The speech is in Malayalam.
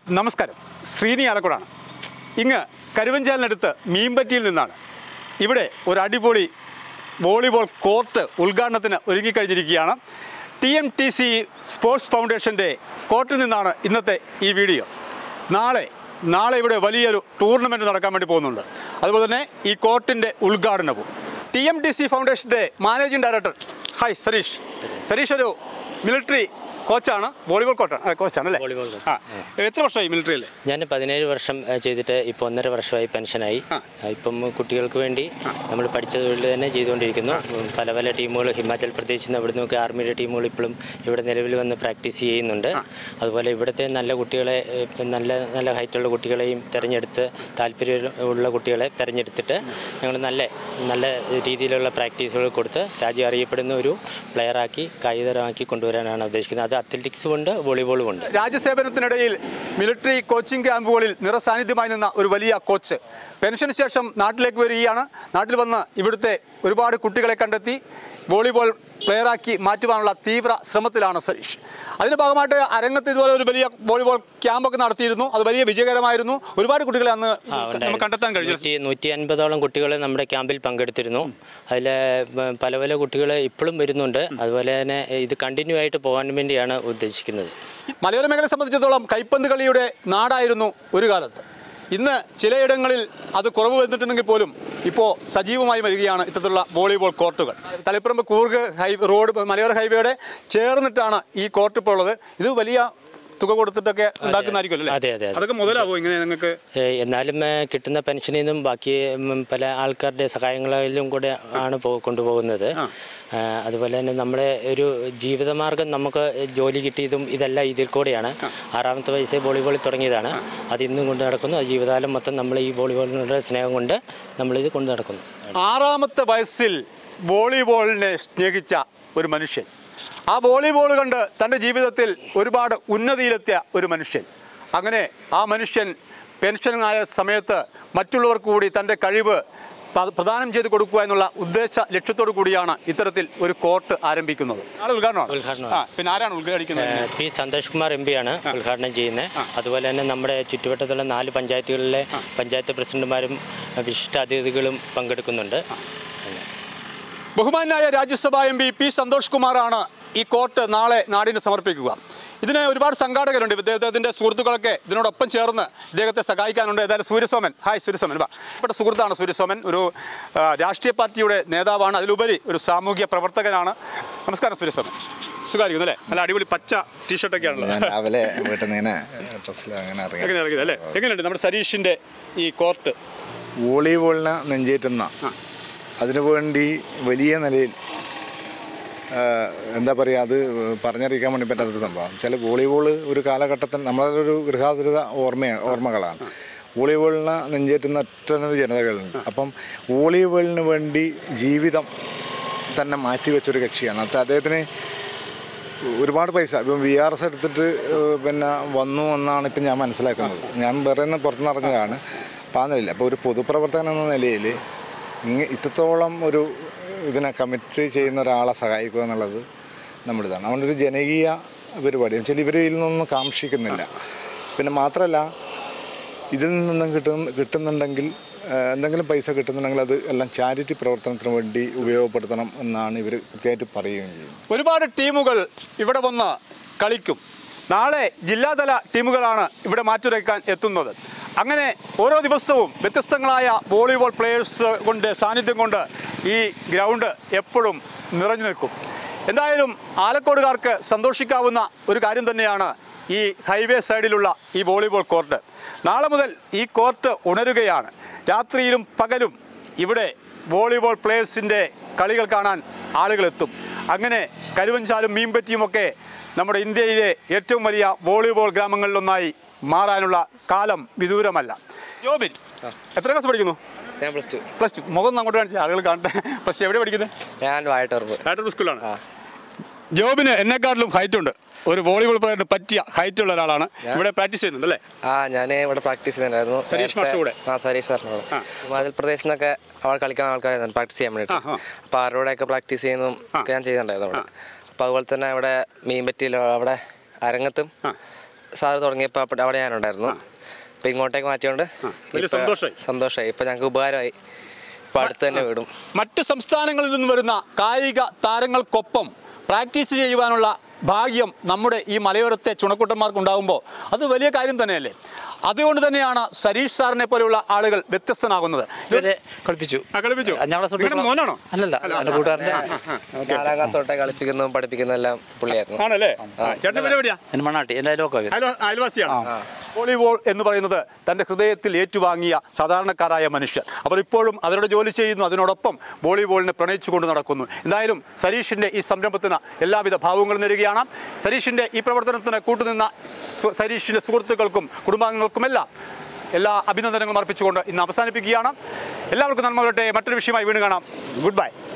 നമസ്കാരം ശ്രീനി ആലക്കോടാണ് ഇങ്ങ് കരുവഞ്ചാലിനടുത്ത് മീൻപറ്റിയിൽ നിന്നാണ് ഇവിടെ ഒരു അടിപൊളി വോളിബോൾ കോർട്ട് ഉദ്ഘാടനത്തിന് ഒരുങ്ങിക്കഴിഞ്ഞിരിക്കുകയാണ് T M T C sports ഫൗണ്ടേഷൻ്റെ കോർട്ടിൽ നിന്നാണ് ഇന്നത്തെ ഈ വീഡിയോ നാളെ നാളെ ഇവിടെ വലിയൊരു ടൂർണമെൻറ്റ് നടക്കാൻ വേണ്ടി പോകുന്നുണ്ട് അതുപോലെ തന്നെ ഈ കോർട്ടിൻ്റെ ഉദ്ഘാടനവും ടി എം ടി സി ഫൗണ്ടേഷൻ്റെ managing director hi Sareesh Sareesh ഒരു മിലിറ്ററി കോച്ചാണ് വോളിബോൾ കോച്ചാണ് കോച്ചാണ് അല്ലേ വോളിബോൾ കോച്ച്. ആ എത്ര വർഷമായി മിലിറ്ററിയിൽ ഞാൻ പതിനേഴ് വർഷം ഏഹ്, ചെയ്തിട്ട് ഇപ്പോൾ ഒന്നര വർഷമായി പെൻഷനായി ആ. ആ, ഇപ്പം കുട്ടികൾക്ക് വേണ്ടി നമ്മൾ പഠിച്ച തൊഴിൽ തന്നെ ചെയ്തുകൊണ്ടിരിക്കുന്നു ഉം, പല പല ടീമുകൾ ഹിമാചൽ പ്രദേശിൽ നിന്ന് ഇവിടെ നിന്നൊക്കെ ആർമിയുടെ ടീമുകൾ ഇപ്പോഴും ഇവിടെ നിലവിൽ വന്ന് പ്രാക്ടീസ് ചെയ്യുന്നുണ്ട് അതുപോലെ ഇവിടുത്തെ നല്ല കുട്ടികളെ ഏഹ്, ഇപ്പം നല്ല നല്ല ഹൈറ്റുള്ള കുട്ടികളെയും തിരഞ്ഞെടുത്ത് താല്പര്യം ഉള്ള കുട്ടികളെ തിരഞ്ഞെടുത്തിട്ട് ഞങ്ങൾ നല്ല നല്ല രീതിയിലുള്ള പ്രാക്ടീസുകൾ കൊടുത്ത് രാജ്യം അറിയപ്പെടുന്ന ഒരു പ്ലെയറാക്കി കായികതരമാക്കി കൊണ്ടുവരാനാണ് ഉദ്ദേശിക്കുന്നത് അത് അത്ലറ്റിക്സും ഉണ്ട് വോളിബോളും ഉണ്ട് രാജ്യസേവനത്തിനിടയിൽ മിലിറ്ററി കോച്ചിങ് ക്യാമ്പുകളിൽ നിറസാന്നിധ്യമായി നിന്ന ഒരു വലിയ കോച്ച് പെൻഷന് ശേഷം നാട്ടിലേക്ക് വരികയാണ് നാട്ടിൽ വന്ന് ഇവിടുത്തെ ഒരുപാട് കുട്ടികളെ കണ്ടെത്തി വോളിബോൾ പ്ലെയറാക്കി മാറ്റുവാനുള്ള തീവ്ര ശ്രമത്തിലാണ് സരീഷ് അതിൻ്റെ ഭാഗമായിട്ട് അരങ്ങത്ത് ഇതുപോലെ ഒരു വലിയ വോളിബോൾ ക്യാമ്പൊക്കെ നടത്തിയിരുന്നു അത് വലിയ വിജയകരമായിരുന്നു ഒരുപാട് കുട്ടികളെ അന്ന് ആ, ഉണ്ടായിരുന്നു. നമുക്ക് കണ്ടെത്താൻ കഴിഞ്ഞു നൂറ്റി നൂറ്റി അൻപതോളം കുട്ടികൾ നമ്മുടെ ക്യാമ്പിൽ പങ്കെടുത്തിരുന്നു അതിൽ പല പല കുട്ടികൾ ഇപ്പോഴും വരുന്നുണ്ട് അതുപോലെ തന്നെ ഇത് കണ്ടിന്യൂ ആയിട്ട് പോകാൻ വേണ്ടിയാണ് ഉദ്ദേശിക്കുന്നത് മലയോര മേഖലയെ സംബന്ധിച്ചിടത്തോളം കൈപ്പന്ത് കളിയുടെ നാടായിരുന്നു ഒരു കാലത്ത് ഇന്ന് ചിലയിടങ്ങളിൽ അത് കുറവ് വന്നിട്ടുണ്ടെങ്കിൽ പോലും ഇപ്പോൾ സജീവമായി വരികയാണ് ഇത്തരത്തിലുള്ള വോളിബോൾ കോർട്ടുകൾ തളിപ്പറമ്പ് കൂർഗ് ഹൈ റോഡ് മലയോര ഹൈവേയുടെ ചേർന്നിട്ടാണ് ഈ കോർട്ട് ഇപ്പോൾ ഉള്ളത് ഇത് വലിയ തുക കൊടുത്തിട്ടൊക്കെ ഉണ്ടാക്കുന്നതായിരിക്കുമല്ലോ അല്ലേ? അതെ, അതെ, അതെ. അതൊക്കെ മുതലാവോ ഇങ്ങനെ നിങ്ങൾക്ക് ഏ, എന്നാലും ഏ, കിട്ടുന്ന പെൻഷനിൽ നിന്നും ബാക്കി ഉം, പല ആൾക്കാരുടെ സഹായങ്ങളിലും കൂടെ ആണ് പോ- കൊണ്ടുപോകുന്നത് ആ, അതുപോലെ തന്നെ നമ്മുടെ ഒരു ജീവിതമാർഗം നമുക്ക് ജോലി കിട്ടിയതും ഇതെല്ലാം ഇതിൽ കൂടെയാണ് ആറാമത്തെ വയസ്സേ വോളിബോളിൽ തുടങ്ങിയതാണ് അത് ഇന്നും കൊണ്ട് നടക്കുന്നു അത് ജീവിതകാലം മൊത്തം നമ്മൾ ഈ വോളിബോളിനുള്ള സ്നേഹം കൊണ്ട് നമ്മളിത് കൊണ്ട് നടക്കുന്നു ആറാമത്തെ വയസ്സിൽ വോളിബോളിനെ സ്നേഹിച്ച ഒരു മനുഷ്യൻ ആ വോളിബോൾ കണ്ട് തൻ്റെ ജീവിതത്തിൽ ഒരുപാട് ഉന്നതിയിലെത്തിയ ഒരു മനുഷ്യൻ അങ്ങനെ ആ മനുഷ്യൻ പെൻഷനായ സമയത്ത് മറ്റുള്ളവർക്ക് കൂടി തൻ്റെ കഴിവ് പ- പ്രദാനം ചെയ്ത് കൊടുക്കുക എന്നുള്ള ഉദ്ദേശ ലക്ഷ്യത്തോടു കൂടിയാണ് ഇത്തരത്തിൽ ഒരു കോർട്ട് ആരംഭിക്കുന്നത് നാളെ ഉദ്ഘാടനമാണ് ഉദ്ഘാടനം. ആ പിന്നെ ആരാണ് ഉദ്ഘാടിക്കുന്നത് ഏഹ് പി സന്തോഷ് കുമാർ എം പിയാണ് ഉദ്ഘാടനം ചെയ്യുന്നത് അതുപോലെ തന്നെ നമ്മുടെ ചുറ്റുവട്ടത്തുള്ള നാല് പഞ്ചായത്തുകളിലെ പഞ്ചായത്ത് പ്രസിഡന്റുമാരും വിശിഷ്ട അതിഥികളും പങ്കെടുക്കുന്നുണ്ട് ബഹുമാനായ Rajya Sabha M P P Santhosh കുമാറാണ് ഈ കോർട്ട് നാളെ നാടിന് സമർപ്പിക്കുക ഇതിന് ഒരുപാട് സംഘാടകരുണ്ട് ഇദ്ദേഹത്തിൻ്റെ സുഹൃത്തുക്കളൊക്കെ ഇതിനോടൊപ്പം ചേർന്ന് ഇദ്ദേഹത്തെ സഹായിക്കാനുണ്ട് ഏതായാലും സൂര്യസോമൻ ഹായ് സൂര്യസോമൻ വാ ഇപ്പോഴത്തെ സുഹൃത്താണ് സൂര്യസോമൻ ഒരു ആ, രാഷ്ട്രീയ പാർട്ടിയുടെ നേതാവാണ് അതിലുപരി ഒരു സാമൂഹ്യ പ്രവർത്തകനാണ് നമസ്കാരം സൂര്യസോമൻ സുഖമായിരിക്കുന്നു അല്ലേ നല്ല അടിപൊളി പച്ച ടീഷർട്ടൊക്കെയാണല്ലോ ഞാൻ രാവിലെ വീട്ടിൽ നിന്ന് ഇങ്ങനെ ഡ്രസ്സിൽ അങ്ങനെ ഇറങ്ങി എങ്ങനെ ഇറങ്ങിയത് അല്ലേ എങ്ങനെയുണ്ട് നമ്മുടെ സരീഷിൻ്റെ ഈ കോർട്ട് വോളിബോളിനെ നെഞ്ചേറ്റുന്ന അതിനുവേണ്ടി വലിയ നിലയിൽ ആ, എന്താ പറയുക അത് പറഞ്ഞറിയിക്കാൻ വേണ്ടി പറ്റാത്തൊരു സംഭവം ചില വോളിബോൾ ഒരു കാലഘട്ടത്തിൽ നമ്മളൊരു ഗൃഹാതുരത ഓർമ്മ ഓർമ്മകളാണ് വോളിബോളിനെ നെഞ്ചേറ്റുന്ന ഒറ്റനവധി ജനതകളുണ്ട് അപ്പം വോളിബോളിന് വേണ്ടി ജീവിതം തന്നെ മാറ്റിവെച്ചൊരു കക്ഷിയാണ് അത് അദ്ദേഹത്തിന് ഒരുപാട് പൈസ ഇപ്പം വി ആർ എസ് എടുത്തിട്ട് ഏഹ്, പിന്നെ വന്നു എന്നാണ് ഇപ്പം ഞാൻ മനസ്സിലാക്കുന്നത് ഞാൻ പറയുന്ന പുറത്തുനിന്ന് അറിഞ്ഞതാണ് അപ്പം ആ നിലയിൽ അപ്പോൾ ഒരു പൊതുപ്രവർത്തകൻ എന്ന നിലയിൽ ഇങ്ങ ഇത്രത്തോളം ഒരു ഇതിനെ കമ്മിറ്റ് ചെയ്യുന്ന ഒരാളെ സഹായിക്കുക എന്നുള്ളത് നമ്മുടെ ഇതാണ് അതുകൊണ്ട് ഒരു ജനകീയ പരിപാടി വെച്ചാൽ ഇവരിൽ നിന്നൊന്നും കാക്ഷിക്കുന്നില്ല പിന്നെ മാത്രമല്ല ഇതിൽ നിന്നും കിട്ടുന്ന കിട്ടുന്നുണ്ടെങ്കിൽ ഏഹ്, എന്തെങ്കിലും പൈസ കിട്ടുന്നുണ്ടെങ്കിൽ അത് എല്ലാം ചാരിറ്റി പ്രവർത്തനത്തിന് വേണ്ടി ഉപയോഗപ്പെടുത്തണം എന്നാണ് ഇവർ കൃത്യമായിട്ട് പറയുകയും ചെയ്യുന്നത് ഒരുപാട് ടീമുകൾ ഇവിടെ വന്ന് കളിക്കും നാളെ ജില്ലാതല ടീമുകളാണ് ഇവിടെ മാറ്റുരയ്ക്കാൻ എത്തുന്നത് അങ്ങനെ ഓരോ ദിവസവും വ്യത്യസ്തങ്ങളായ വോളിബോൾ പ്ലേയേഴ്സ് കൊണ്ട് സാന്നിധ്യം കൊണ്ട് ഈ ഗ്രൗണ്ട് എപ്പോഴും നിറഞ്ഞു നിൽക്കും എന്തായാലും ആലക്കോടുകാർക്ക് സന്തോഷിക്കാവുന്ന ഒരു കാര്യം തന്നെയാണ് ഈ ഹൈവേ സൈഡിലുള്ള ഈ വോളിബോൾ കോർട്ട് നാളെ മുതൽ ഈ കോർട്ട് ഉണരുകയാണ് രാത്രിയിലും പകലും ഇവിടെ വോളിബോൾ പ്ലേയേഴ്സിൻ്റെ കളികൾ കാണാൻ ആളുകളെത്തും അങ്ങനെ കരുവഞ്ചാലും മീൻപറ്റിയുമൊക്കെ നമ്മുടെ ഇന്ത്യയിലെ ഏറ്റവും വലിയ വോളിബോൾ ഗ്രാമങ്ങളിലൊന്നായി മാറാനുള്ള കാലം വിദൂരമല്ല ജോബിൻ എത്ര ക്ലാസ് പഠിക്കുന്നു ഞാൻ പ്ലസ് ടു പ്ലസ് ടു മുഖം ഒന്ന് അങ്ങോട്ട് കാണിച്ചാൽ ആളുകൾ കാണട്ടെ പ്ലസ് ടു എവിടെ പഠിക്കുന്നത് ഞാൻ വായട്ടുറപ്പ് കാട്ടൂർ സ്കൂളാണ് ആ. ജോബിന് എന്നെക്കാട്ടിലും ഹൈറ്റ് ഉണ്ട് ഒരു വോളിബോൾ പ്ലെയറിന് പറ്റിയ ഹൈറ്റ് ഉള്ള ഒരാളാണ് ഇവിടെ പ്രാക്ടീസ് ചെയ്യുന്നുണ്ട് അല്ലേ ആ ഞാൻ ഇവിടെ പ്രാക്ടീസ് ചെയ്യുന്നുണ്ടായിരുന്നു സരീഷ് നേരത്തെ- മാസ്റ്റർ കൂടെ? ആ സരീഷ് സാറിൻ്റെ കൂടെ ആ. ഹിമാചൽ പ്രദേശിൽ നിന്നൊക്കെ അവിടെ കളിക്കാൻ ആൾക്കാരായിരുന്നു പ്രാക്ടീസ് ചെയ്യാൻ വേണ്ടിയിട്ട് ആ, ആ. അപ്പോൾ അവരോടെയൊക്കെ പ്രാക്ടീസ് ചെയ്യുന്നതും ഒക്കെ ഞാൻ ചെയ്യുന്നുണ്ടായിരുന്നു അവിടെ അപ്പോൾ അതുപോലെ തന്നെ ഇവിടെ മീൻപറ്റിയിലോ അവിടെ അരങ്ങത്തും ആ. സാറ് തുടങ്ങിയപ്പോൾ അപ്പോൾ അവിടെ ഞാനുണ്ടായിരുന്നു ഇപ്പം ഇങ്ങോട്ടേക്ക് മാറ്റിയോണ്ട് വലിയ ഇപ്പൊ സന്തോഷമായി. സന്തോഷമായി ഇപ്പം ഞങ്ങൾക്ക് ഉപകാരമായി ഇപ്പം അടുത്ത് തന്നെ വിടും മറ്റ് സംസ്ഥാനങ്ങളിൽ നിന്ന് വരുന്ന കായിക താരങ്ങൾക്കൊപ്പം പ്രാക്ടീസ് ചെയ്യുവാനുള്ള ഭാഗ്യം നമ്മുടെ ഈ മലയോരത്തെ ചുണക്കുട്ടന്മാർക്ക് ഉണ്ടാകുമ്പോൾ അത് വലിയ കാര്യം തന്നെയല്ലേ അതുകൊണ്ട് തന്നെയാണ് സരീഷ് സാറിനെ പോലെയുള്ള ആളുകൾ വ്യത്യസ്തനാകുന്നത് ഇവരെ കളിപ്പിച്ചു ആ, കളിപ്പിച്ചു? ഞങ്ങളുടെ നിങ്ങളുടെ മോനാണോ? അല്ലല്ല എൻ്റെ കൂട്ടുകാരൻ്റെ നാലാം ക്ലാസ് തൊട്ടേ കളിപ്പിക്കുന്നതും പഠിപ്പിക്കുന്നതും എല്ലാം പുള്ളിയായിരുന്നു ആണല്ലേ ചേട്ടൻ പിന്നെ എവിടെയാ എൻ്റെ മണ്ണാട്ടി എൻ്റെ അയലോക്കാ അയൽവാ അയൽവാസിയാണ് വോളിബോൾ എന്ന് പറയുന്നത് തൻ്റെ ഹൃദയത്തിൽ ഏറ്റുവാങ്ങിയ സാധാരണക്കാരായ മനുഷ്യർ അവർ ഇപ്പോഴും അവരുടെ ജോലി ചെയ്യുന്നു അതിനോടൊപ്പം വോളിബോളിനെ പ്രണയിച്ചുകൊണ്ട് നടക്കുന്നു എന്തായാലും സരീഷിൻ്റെ ഈ സംരംഭത്തിന് എല്ലാവിധ ഭാവങ്ങളും നേരുകയാണ് സരീഷിൻ്റെ ഈ പ്രവർത്തനത്തിന് കൂട്ടുനിന്ന സു- സരീഷിൻ്റെ സുഹൃത്തുക്കൾക്കും കുടുംബാംഗങ്ങൾക്കുമെല്ലാം എല്ലാ അഭിനന്ദനങ്ങളും അർപ്പിച്ചുകൊണ്ട് ഇന്ന് അവസാനിപ്പിക്കുകയാണ് എല്ലാവർക്കും നന്മ വരട്ടെ മറ്റൊരു വിഷയമായി വീണ്ടും കാണാം ഗുഡ് ബൈ